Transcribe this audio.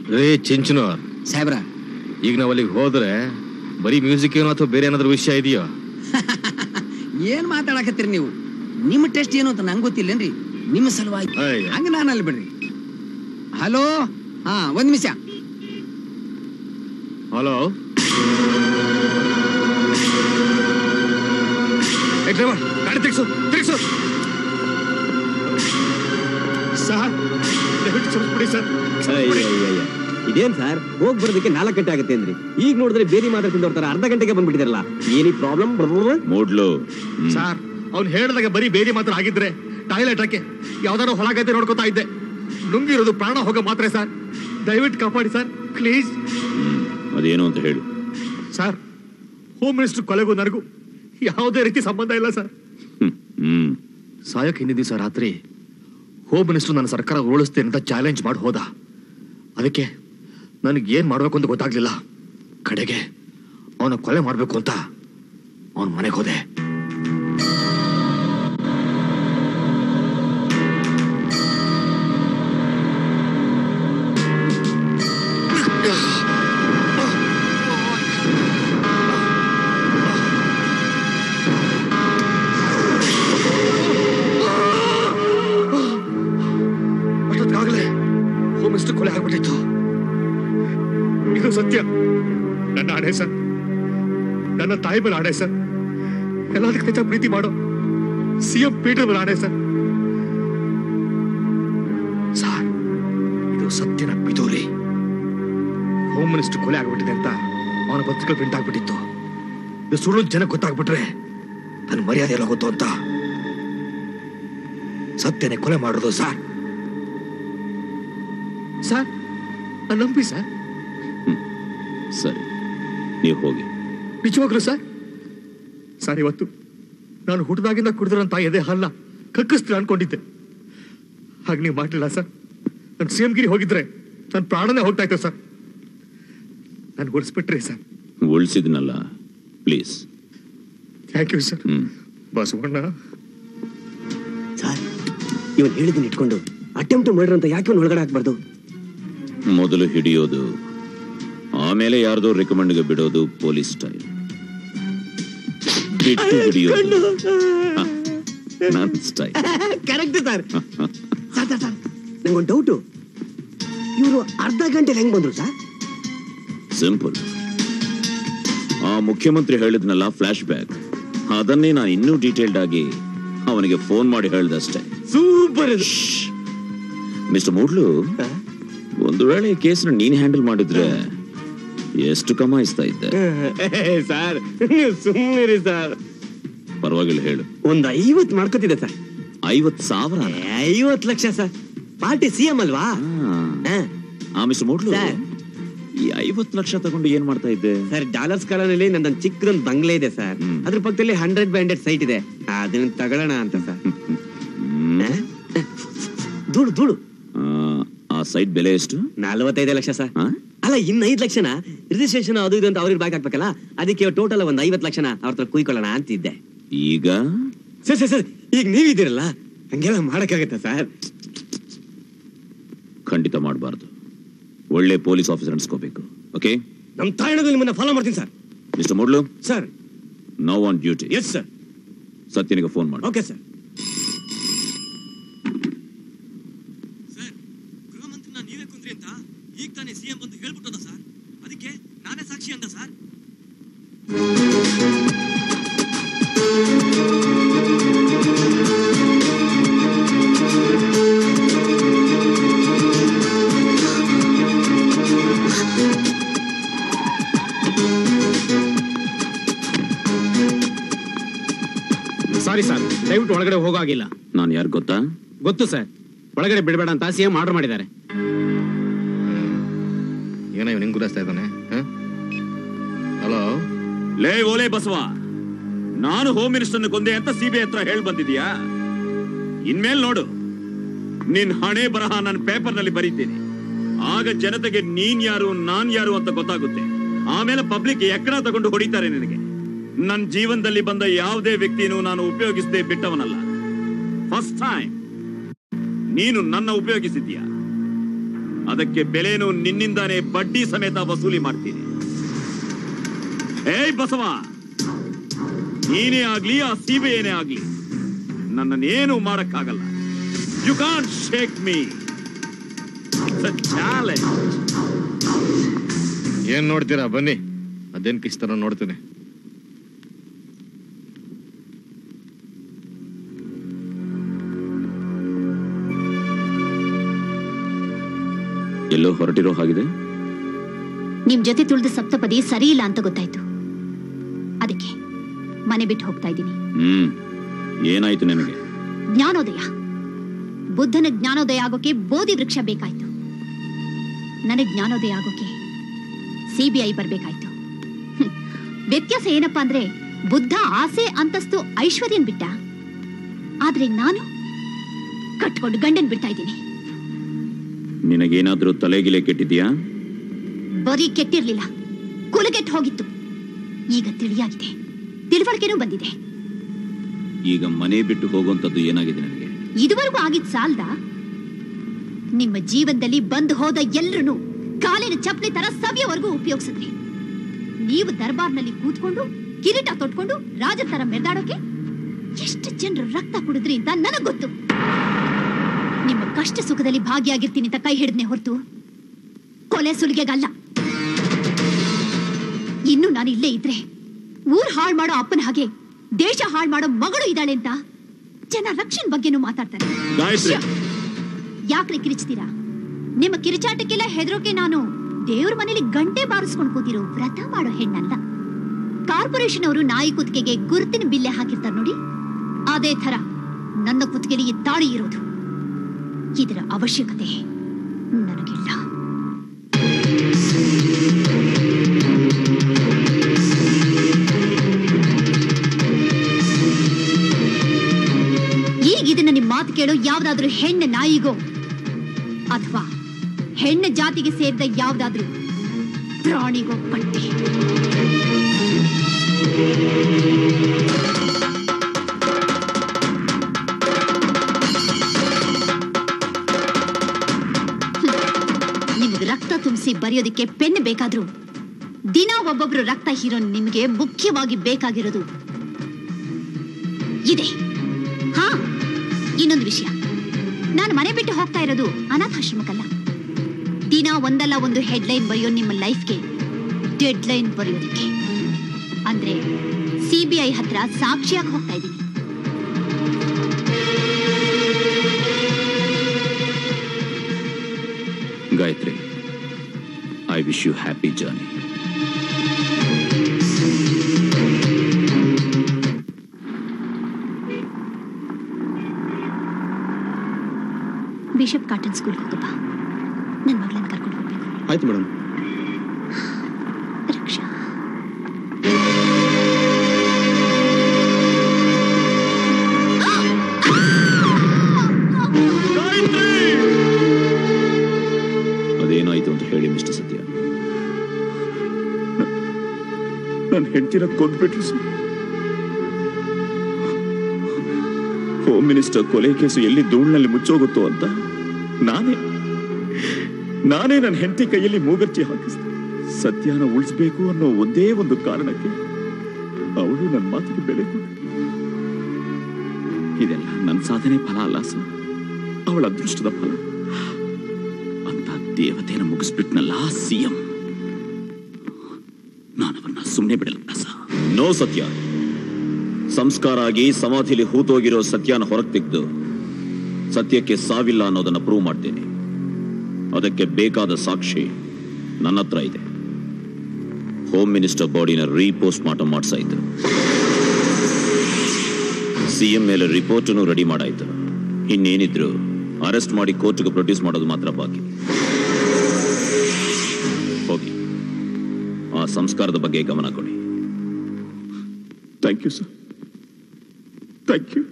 ರೇ ಚಿಂಚನೋರ್ ಸಾಹೇಬ್ರ ಈಗ ನಾವು ಅಲ್ಲಿಗೆ ಹೋದ್ರೆ ಬರೀ ಮ್ಯೂಸಿಕ್ ಏನೋ ಅಥವಾ ಬೇರೆ ಏನಾದ್ರು ವಿಷಯ ಇದೆಯೋ ಏನ್ ಮಾತಾಡಕತ್ತೀರಿ ನೀವು ನಿಮ್ಮ ಟೆಸ್ಟ್ ಏನು ಅಂತ ನಂಗೆ ಗೊತ್ತಿಲ್ಲೇನ್ರಿ ನಿಮ್ಮ ಸಲುವಾಗಿ ಅಯ್ಯ. ಹಂಗ ನಾನು ಅಲ್ಲಿ ಬಿಡ್ರಿ ಹಲೋ ಹಾ ಒಂದ್ ನಿಮಿಷ ಹಲೋ ಡ್ರೈವರ್ ಗಾಡಿ ತಿರ್ಸು ತಿರ್ಸು ಸರ್ ದಯವಿಟ್ಟು ಕ್ಷಮಿಸ್ಬಿಡಿ ಸರ್ ಇದೇನ್ ಸರ್ ಹೋಗ್ ಬರೋದಕ್ಕೆ ನಾಲ್ಕು ಗಂಟೆ ಆಗುತ್ತೆ ಅಂದ್ರಿ ಈಗ ನೋಡಿದ್ರೆ ಬೇರೆ ಮಾತಾಡ್ಕೊಂಡು ಬರ್ತಾರೆ ಅರ್ಧ ಗಂಟೆಗೆ ಬಂದ್ಬಿಟ್ಟಿದಾರಲ್ಲ ಏನಿ ಪ್ರಾಬ್ಲಮ್ ಮೂಡ್ಲು ಸರ್ ಅವ್ನು ಹೇಳಿದಾಗ ಬರೀ ಬೇರೆ ಮಾತ್ರ ಆಗಿದ್ರೆ ಟಾಯ್ಲೆಟ್ ಹಾಕಿ ಯಾವ್ದಾದ್ರು ಹೊಳಗೈತೆ ನೋಡ್ಕೊತಾ ಇದ್ದೆ ನುಂಗಿರೋದು ಪ್ರಾಣ ಹೋಗೋ ಮಾತ್ರ ಸರ್ ದಯವಿಟ್ಟು ಕಾಪಾಡಿ ಸರ್ ಪ್ಲೀಸ್ ಅದೇನು ಅಂತ ಹೇಳು ಸರ್ ಹೋಮ್ ಮಿನಿಸ್ಟರ್ ಕೊಲೆಗೂ ನನಗೂ ಯಾವುದೇ ರೀತಿ ಸಂಬಂಧ ಇಲ್ಲ ಸರ್ ಹ್ಮ್ ಹ್ಮ್ ಸಾಯಕ್ ಹಿಂದಿನ ದಿವಸ ರಾತ್ರಿ ಹೋಮ್ ಮಿನಿಸ್ಟರ್ ನನ್ನ ಸರ್ಕಾರ ಉರುಳಿಸ್ತೇನೆ ಅಂತ ಚಾಲೆಂಜ್ ಮಾಡಿ ಹೋದ ಅದಕ್ಕೆ ನನಗೆ ಏನ್ ಮಾಡ್ಬೇಕು ಅಂತ ಗೊತ್ತಾಗ್ಲಿಲ್ಲ ಕಡೆಗೆ ಅವನ ಕೊಲೆ ಮಾಡ್ಬೇಕು ಅಂತ ಅವನ ಮನೆಗೆ ಹೋದೆ ಅಷ್ಟೊತ್ತಿಗಾಗಲೇ ಹೋಮ್ ಮಿನಿಸ್ಟರ್ ಕೊಲೆ ಆಗ್ಬಿಟ್ಟಿತ್ತು ಇದು ಸತ್ಯ ನನ್ನ ಆಣೆ ಸರ್ ನನ್ನ ತಾಯಿ ಮೇಲೆ ಆಣೆ ಸರ್ ಎಲ್ಲದಕ್ಕೆ ಹೆಚ್ಚಾಗಿ ಪ್ರೀತಿ ಮಾಡೋ ಸಿಎಂ ಪೀಟರ್ ಮೇಲೆ ಆಣೆ ಸರ್ ಸರ್ ಇದು ಸತ್ಯನ ಪಿತೂರಿ ಹೋಮ್ ಮಿನಿಸ್ಟರ್ ಕೊಲೆ ಆಗ್ಬಿಟ್ಟಿದೆ ಅಂತ ಅವನ ಪತ್ರಿಕೆ ಪ್ರಿಂಟ್ ಆಗ್ಬಿಟ್ಟಿತ್ತು ಇದು ಸುಳ್ಳು ಜನಕ್ಕೆ ಗೊತ್ತಾಗ್ಬಿಟ್ರೆ ನನ್ನ ಮರ್ಯಾದೆ ಎಲ್ಲ ಹೋಗುತ್ತೋ ಅಂತ ಸತ್ಯನೇ ಕೊಲೆ ಮಾಡೋದು ಸರ್ ಸರ್ ನಾನು ನಂಬಿ ಸರ್ ಸರಿ ನೀವು ಹೋಗಿ ನಿಜವಾಗ್ಲು ಸರ್ ಸರ್ ಇವತ್ತು ನಾನು ಹುಟ್ಟಿದಾಗಿಂದ ಕುಡಿದ್ರೆ ನನ್ನ ತಾಯಿ ಎದೆ ಹಲ್ಲ ಕಕ್ಕಿಸ್ತೀರ ಅನ್ಕೊಂಡಿದ್ದೆ ಹಾಗೆ ನೀವು ಮಾಡಲಿಲ್ಲ ಸರ್ ನಾನು ಸಿ ಗಿರಿ ಹೋಗಿದ್ರೆ ನನ್ನ ಪ್ರಾಣನೇ ಹೋಗ್ತಾ ಇತ್ತು ಸರ್ ನಾನು ಉಳಿಸ್ಬಿಟ್ರಿ ಸರ್ ಉಳಿಸಿದ್ನಲ್ಲ ಪ್ಲೀಸ್ ಥ್ಯಾಂಕ್ ಯು ಸರ್ ಹ್ಮ್ ಬಸವಣ್ಣ ಸರ್ ಇವನ್ ಹೇಳಿದ್ದೀನಿ ಇಟ್ಕೊಂಡು ಅಟೆಂಪ್ಟ್ ಮರ್ಡರ್ ಅಂತ ಯಾಕೆ ಇವ್ನ ಒಳಗಡೆ ಹಾಕ್ಬಾರ್ದು ಮೊದಲು ಹಿಡಿಯೋದು ಆಮೇಲೆ ಯಾರ್ದೋ ರೆಕಮೆಂಡ್ಗೆ ಬಿಡೋದು ಪೊಲೀಸ್ ಸ್ಟೈಲ್ ಬಿಟ್ಟು ಹಿಡಿಯೋದು ಹ, ನನ್ style correct sir sir sir sir ನಂಗೊಂದು ಡೌಟು ಇವರು ಅರ್ಧ ಗಂಟೆ ಹೆಂಗ್ ಬಂದ್ರು ಸರ್ ಸಿಂಪಲ್ ಆ ಮುಖ್ಯಮಂತ್ರಿ ಹೇಳಿದ್ನಲ್ಲ ಫ್ಲಾಶ್ ಬ್ಯಾಕ್ ಅದನ್ನೇ ನಾನು ಇನ್ನೂ ಡೀಟೇಲ್ಡ್ ಆಗಿ ಅವನಿಗೆ ಫೋನ್ ಮಾಡಿ ಹೇಳ್ದಷ್ಟೇ ಸೂಪರ್ ಮಿಸ್ಟರ್ ಮೂಡ್ಲು ಒಂದು ವೇಳೆ ಈ ಕೇಸ್ನ ನೀನ್ ಹ್ಯಾಂಡಲ್ ಮಾಡಿದ್ರೆ ಎಷ್ಟು ಕಮಾಯಿಸ್ತಾ ಇದ್ದೆ ಸರ್ ನೀವು ಸುಮ್ಮನಿರಿ ಸರ್ ಪರವಾಗಿಲ್ಲ ಹೇಳು ಒಂದ್ ಐವತ್ ಮಾಡ್ಕೋತಿದ್ದೆ ಸರ್ ಐವತ್ ಸಾವಿರ ಐವತ್ lakh sir party C M ಅಲ್ವಾ ಹಾ. ಆ ಮಿಸ್ಟರ್ ಮೂಡ್ಲು ಸರ್. ಈ ಐವತ್ ಲಕ್ಷ ತಗೊಂಡು ಏನ್ ಮಾಡ್ತಾ ಇದ್ದೆ ಸರ್ ಡಾಲರ್ಸ್ ಕಾಲೋನಿಲಿ ನಂದೊಂದು ಚಿಕ್ಕದೊಂದು ಬಂಗ್ಲೆ ಇದೆ ಸರ್ ಹ್ಮ್. ಅದ್ರ ಪಕ್ಕದಲ್ಲಿ ಹಂಡ್ರೆಡ್ ಬೈ ಹಂಡ್ರೆಡ್ ಸೈಟ್ ಇದೆ ಅದನ್ನ ತಗೊಳ್ಳೋಣ ಅಂತ ಸರ್ ಹ್ಮ್. ಹಾ? ಧೂಳು ಧೂಳು ಆ, ಆ ಸೈಟ್ ಬೆಲೆ ಎಷ್ಟು ನಲ್ವತ್ತೈದು ಲಕ್ಷ ಸರ್ ಆ? ಅಲ್ಲ ಇನ್ನ ಐದ್ ಲಕ್ಷನ ರಿಜಿಸ್ಟ್ರೇಷನ್ ಅದು ಇದು ಅಂತ ಅವ್ರಿಗೆ ಬ್ಯಾಕ್ ಹಾಕ್ಬೇಕಲ್ಲ ಅದಕ್ಕೆ ಟೋಟಲ್ ಒಂದ್ ಐವತ್ ಲಕ್ಷನ ಅವ್ರ ಹತ್ರ ಕುಯ್ಕೊಳ್ಳೋಣ ಅಂತಿದ್ದೆ ಈಗ ಸರ್ ಸರ್ ಸರ್ ಈಗ ನೀವಿದ್ದೀರಲ್ಲ ಹಂಗೆಲ್ಲ ಮಾಡಕ್ಕಾಗತ್ತಾ ಸರ್ ಖಂಡಿತ ಮಾಡಬಾರ್ದು ಒಳ್ಳೆ ಪೊಲೀಸ್ ಆಫೀಸರ್ ಅನ್ಸ್ಕೋಬೇಕು ಓಕೆ ನಮ್ ತಾಯಣದಲ್ಲಿ ನಿಮ್ಮನ್ನ ಫಾಲೋ ಮಾಡ್ತೀನಿ sir mister Moodlu sir now on duty yes sir ಸತ್ಯನಿಗೆ ಫೋನ್ ಮಾಡಿ ಓಕೆ ಸರ್ ಗೃಹ ಮಂತ್ರಿನ ನೀವೇ ಕುಂದ್ರಿ ಅಂತ ಈಗ ತಾನೇ ಸಿಎಂ ಬಂದು ಹೇಳ್ಬಿಟ್ಟದ ಸರ್ ಅದಕ್ಕೆ ನಾನೇ ಸಾಕ್ಷಿ ಅಂದ ಸರ್ ಸಾರಿ ಸರ್ ದಯವಿಟ್ಟು ಒಳಗಡೆ ಹೋಗಾಗಿಲ್ಲ ನಾನು ಯಾರು ಗೊತ್ತಾ ಗೊತ್ತು ಸರ್ ಒಳಗಡೆ ಬಿಡಬೇಡ ಅಂತ ಸಿಎಂ ಆರ್ಡರ್ ಮಾಡಿದ್ದಾರೆ ಏನೋ ಇವ್ ನಿಂಗೆ ಗುರಾಸ್ತಾ ಇದ್ದಾನೆ ಹಲೋ ಲೇ ಓಲೆ ಬಸವ ನಾನು ಹೋಮ್ ಮಿನಿಸ್ಟರ್ ಕೊಂದೆ ಅಂತ ಸಿಬಿಐ ಹತ್ರ ಹೇಳ್ ಬಂದಿದ್ಯಾ ಇನ್ಮೇಲ್ ನೋಡು ನಿನ್ ಹಣೆ ಬರಹ ನನ್ನ ಪೇಪರ್ ನಲ್ಲಿ ಬರೀತೀನಿ ಆಗ ಜನತೆಗೆ ನೀನ್ ಯಾರು ನಾನ್ ಯಾರು ಅಂತ ಗೊತ್ತಾಗುತ್ತೆ ಆಮೇಲೆ ಪಬ್ಲಿಕ್ ಎಕ್ಕಡ ತಗೊಂಡು ಹೊಡಿತಾರೆ ನಿನಗೆ ನನ್ನ ಜೀವನದಲ್ಲಿ ಬಂದ ಯಾವುದೇ ವ್ಯಕ್ತಿನೂ ನಾನು ಉಪಯೋಗಿಸದೆ ಬಿಟ್ಟವನಲ್ಲ ಫಸ್ಟ್ ಟೈಮ್ ನೀನು ನನ್ನ ಉಪಯೋಗಿಸಿದ್ಯಾ ಅದಕ್ಕೆ ಬೆಲೆನೂ ನಿನ್ನಿಂದಾನೇ ಬಡ್ಡಿ ಸಮೇತ ವಸೂಲಿ ಮಾಡ್ತೀನಿ ಏಯ್ ಬಸವ ನೀನೇ ಆಗ್ಲಿ ಆ ಸೀಬೆ ಏನೇ ಆಗ್ಲಿ ನನ್ನನ್ನೇನು ಮಾಡಕ್ಕಾಗಲ್ಲ you can't shake me challenge ಏನ್ ನೋಡ್ತೀರಾ ಬನ್ನಿ ಅದೇನ್ ಕಿಸ್ತಾರ ನೋಡ್ತೇನೆ ಎಲ್ಲೋ ಹೊರಟಿರೋ ಹಾಗಿದೆ ನಿಮ್ ಜೊತೆ ತುಳಿದ ಸಪ್ತಪದಿ ಸರಿ ಇಲ್ಲ ಅಂತ ಗೊತ್ತಾಯ್ತು ಅದಕ್ಕೆ ಮನೆ ಬಿಟ್ಟು ಹೋಗ್ತಾ ಇದ್ದೀನಿ ಹ್ಮ್ ಏನಾಯ್ತು ನಿನಗೆ ಜ್ಞಾನೋದಯ ಬುದ್ಧನ ಜ್ಞಾನೋದಯ ಆಗೋಕೆ ಬೋಧಿ ವೃಕ್ಷ ಬೇಕಾಯ್ತು ನನಗೆ ಜ್ಞಾನೋದಯ ಆಗೋಕೆ ಸಿಬಿಐ ಬರ್ಬೇಕಾಯ್ತು ಹ್ಮ್. ವ್ಯತ್ಯಾಸ ಏನಪ್ಪಾ ಅಂದ್ರೆ ಬುದ್ಧ ಆಸೆ ಅಂತಸ್ತು ಐಶ್ವರ್ಯನ್ ಬಿಟ್ಟ ಆದ್ರೆ ನಾನು ಕಟ್ಕೊಂಡು ಗಂಡನ್ ಬಿಡ್ತಾ ಇದ್ದೀನಿ ನಿನಗೇನಾದ್ರೂ ತಲೆಗಿಲೆ ಕೆಟ್ಟಿದ್ಯಾ ಬರೀ ಕೆಟ್ಟಿರ್ಲಿಲ್ಲ ಕುಲಗೆಟ್ಟು ಹೋಗಿತ್ತು ಈಗ ತಿಳಿಯಾಗಿದೆ ತಿಳುವಳಿಕೆನೂ ಬಂದಿದೆ ಈಗ ಮನೆ ಬಿಟ್ಟು ಹೋಗುವಂತದ್ದು ಏನಾಗಿದೆ ನನಗೆ ಇದುವರೆಗೂ ಆಗಿದ್ ಸಾಲ್ದ ನಿಮ್ಮ ಜೀವನದಲ್ಲಿ ಬಂದು ಹೋದ ಎಲ್ರನ್ನೂ ಕಾಲಿನ ಚಪ್ಪಲಿ ತರ ಸವಿಯವರೆಗೂ ಉಪಯೋಗಿಸಿದ್ರಿ ನೀವು ದರ್ಬಾರ್ನಲ್ಲಿ ಕೂತ್ಕೊಂಡು ಕಿರೀಟ ತೊಟ್ಕೊಂಡು ರಾಜ ತರ ಮೆರೆದಾಡೋಕೆ ಎಷ್ಟು ಜನರು ರಕ್ತ ಕುಡಿದ್ರಿ ಅಂತ ನನಗ್ ಗೊತ್ತು ನಿಮ್ಮ ಕಷ್ಟ ಸುಖದಲ್ಲಿ ಭಾಗಿಯಾಗಿರ್ತೀನಿ ಅಂತ ಕೈ ಹಿಡಿದ್ನೆ ಹೊರತು ಕೊಲೆ ಸುಲಿಗೆಗಲ್ಲ ಇನ್ನು ನಾನು ಇಲ್ಲೇ ಇದ್ರೆ ಊರ್ ಹಾಳು ಮಾಡೋ ಅಪ್ಪನ ಹಾಗೆ ದೇಶ ಹಾಳು ಮಾಡೋ ಮಗಳು ಇದ್ದಾಳೆ ಅಂತ ಜನ ರಕ್ಷಣೆ ಬಗ್ಗೆನೂ ಮಾತಾಡ್ತಾರೆ ಗಾಯತ್ರಿ. ಯಾಕ್ರೆ ಕಿರಿಚ್ತೀರಾ ನಿಮ್ಮ ಕಿರಿಚಾಟಕ್ಕೆಲ್ಲ ಹೆದರೋಕೆ ನಾನು ದೇವ್ರ ಮನೇಲಿ ಗಂಟೆ ಬಾರಿಸ್ಕೊಂಡು ಕೂತಿರೋ ವ್ರತ ಮಾಡೋ ಹೆಣ್ಣಲ್ಲ ಕಾರ್ಪೊರೇಷನ್ ಅವರು ನಾಯಿ ಕುತ್ತಿಗೆಗೆ ಗುರುತಿನ ಬಿಲ್ಲೆ ಹಾಕಿರ್ತಾರೆ ನೋಡಿ ಅದೇ ತರ ನನ್ನ ಕುತ್ತಿಗೆಲಿ ಈ ತಾಳಿ ಇರೋದು ಇದರ ಅವಶ್ಯಕತೆ ನನಗಿಲ್ಲ ಈಗ ಇದನ್ನ ನಿಮ್ ಮಾತು ಕೇಳೋ ಯಾವ್ದಾದ್ರೂ ಹೆಣ್ಣು ನಾಯಿಗೋ ಅಥವಾ ಹೆಣ್ಣು ಜಾತಿಗೆ ಸೇರಿದ ಯಾವ್ದಾದ್ರೂ ಪ್ರಾಣಿಗೋ ಪಟ್ಟಿ ನಿಮ್ಗೆ ರಕ್ತ ತುಂಬಿಸಿ ಬರೆಯೋದಕ್ಕೆ ಪೆನ್ ಬೇಕಾದ್ರೂ ದಿನ ಒಬ್ಬೊಬ್ರು ರಕ್ತ ಹೀರೋ ನಿಮಗೆ ಮುಖ್ಯವಾಗಿ ಬೇಕಾಗಿರೋದು ಇದೆ ಹಾ ಇನ್ನೊಂದು ವಿಷಯ ನಾನು ಮನೆ ಬಿಟ್ಟು ಹೋಗ್ತಾ ಇರೋದು ಅನಾಥಾಶ್ರಮಕ್ಕಲ್ಲ ದಿನ ಒಂದಲ್ಲ ಒಂದು ಹೆಡ್ಲೈನ್ ಬರೆಯೋ ನಿಮ್ಮ ಲೈಫ್ಗೆ ಡೆಡ್ಲೈನ್ ಬರೆಯೋದಕ್ಕೆ ಅಂದ್ರೆ ಸಿಬಿಐ ಹತ್ರ ಸಾಕ್ಷಿಯಾಗಿ ಹೋಗ್ತಾ ಇದ್ದೀನಿ Gayatri I wish you happy journey Bishop Cotton ಸ್ಕೂಲ್ಗೆ ಹೋಗಪ್ಪ ನನ್ನ ಮಗಳನ್ನ ಕರ್ಕೊಂಡು ಹೋಗ್ಬೇಕು ಆಯ್ತು ಮೇಡಮ್ ರಕ್ಷಾ ಅದೇನಾಯ್ತು ಅಂತ ಹೇಳಿ ಮಿಸ್ಟರ್ ಸತ್ಯ ನನ್ನ ಹೆಂಡತಿನ ಕೊಂದ್ಬಿಟ್ರು ಸರ್ ಹೋಮ್ ಮಿನಿಸ್ಟರ್ ಕೊಲೆ ಕೇಸು ಎಲ್ಲಿ ಧೂಳ್ನಲ್ಲಿ ಮುಚ್ಚೋಗುತ್ತೋ ಅಂತ ನಾನೇ ನಾನೇ ನನ್ನ ಹೆಂಡತಿ ಕೈಯಲ್ಲಿ ಮೂಗರ್ಚಿ ಹಾಕಿಸ್ದೆ ಸತ್ಯನ ಉಳಿಸ್ಬೇಕು ಅನ್ನೋ ಒಂದೇ ಒಂದು ಕಾರಣಕ್ಕೆ ಅವಳು ನನ್ನ ಮಾತಿಗೆ ಬೆಲೆ ಕೊಟ್ಟಳು ಇದೆಲ್ಲ ನನ್ನ ಸಾಧನೆ ಫಲ ಅಲ್ಲ ಸರ್ ಅವಳ ಅದೃಷ್ಟದ ಫಲ ಅಂತ ದೇವತೆನ ಮುಗಿಸ್ಬಿಟ್ನಲ್ಲ ಸಿಎಂ ನಾನವನ್ನ ಸುಮ್ಮನೆ ಬಿಡಲ್ಲ ಸರ್ ನೋ ಸತ್ಯ ಸಂಸ್ಕಾರ ಆಗಿ ಸಮಾಧಿಲಿ ಹೂತೋಗಿರೋ ಸತ್ಯನ ಹೊರಗೆ ತೆಗೆದು ಸತ್ಯಕ್ಕೆ ಸಾವಿಲ್ಲ ಅನ್ನೋದನ್ನ ಪ್ರೂವ್ ಮಾಡ್ತೇನೆ ಅದಕ್ಕೆ ಬೇಕಾದ ಸಾಕ್ಷಿ ನನ್ನ ಹತ್ರ ಇದೆ ಹೋಮ್ ಮಿನಿಸ್ಟರ್ ಬಾಡಿನ ರೀಪೋಸ್ಟ್ ಮಾರ್ಟಮ್ ಮಾಡ್ಸಾಯ್ತು ಸಿಎಂ ಮೇಲೆ ರಿಪೋರ್ಟನ್ನು ರೆಡಿ ಮಾಡಾಯ್ತು ಇನ್ನೇನಿದ್ರು ಅರೆಸ್ಟ್ ಮಾಡಿ ಕೋರ್ಟ್ಗೆ ಪ್ರೊಡ್ಯೂಸ್ ಮಾಡೋದು ಮಾತ್ರ ಬಾಕಿ ಹೋಗಿ ಆ ಸಂಸ್ಕಾರದ ಬಗ್ಗೆ ಗಮನ ಕೊಡಿ thank you sir thank you